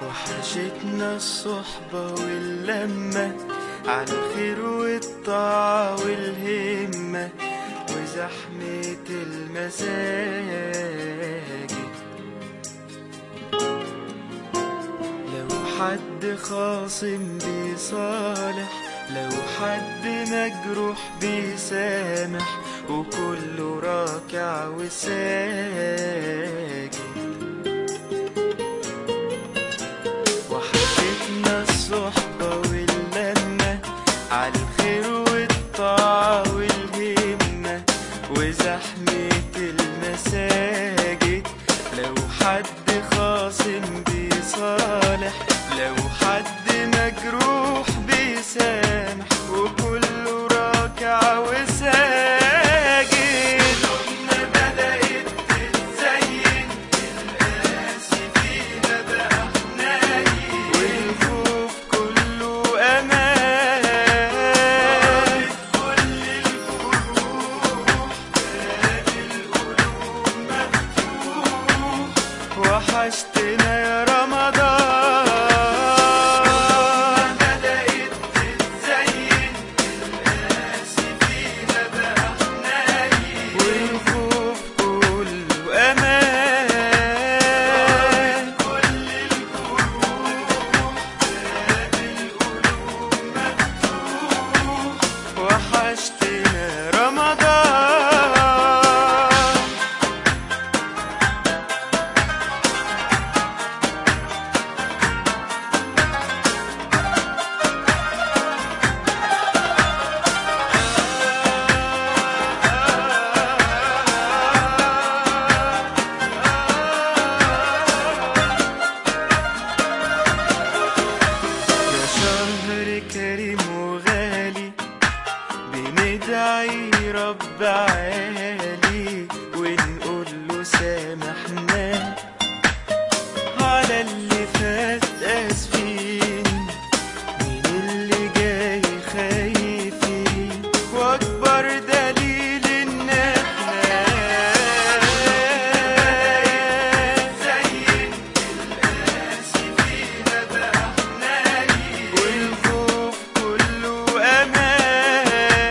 وحشتنا الصحبة واللمة على الخير والطاعة والهمة وزحمة المساجد لو حد خاصم بيصالح لو حد مجروح بيسامح وكله راكع وساجد وحشتنا الصحبة واللمة على الخير والطاعة والهمة وزحمة المساجد لو حد خاصم بيصالح لو حد مجروح بيسامح وكله راكع وساجد قلوبنا بدأت تتزين القاسي فيها بقى حنين والخوف كله أمان كل الفروح باب القلوب مفتوح وحشتنا يا رمضان بدأت تتزين القاسي فيها بقى حنين والخوف كله أمان كل الفروح باب القلوب مفتوح وحشتنا رمضان يا شهر كريم وغالي بندعي رب عالي ونقول له سامحنا على اللي فات اسفين من اللي جاي خايفين واكبر دليل ان احنا زين القاسي فيها بقى حنين والخوف كله امان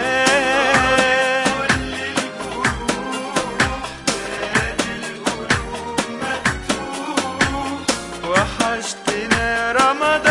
كل الفروح باب القلوب مفتوح وحشتنا رمضان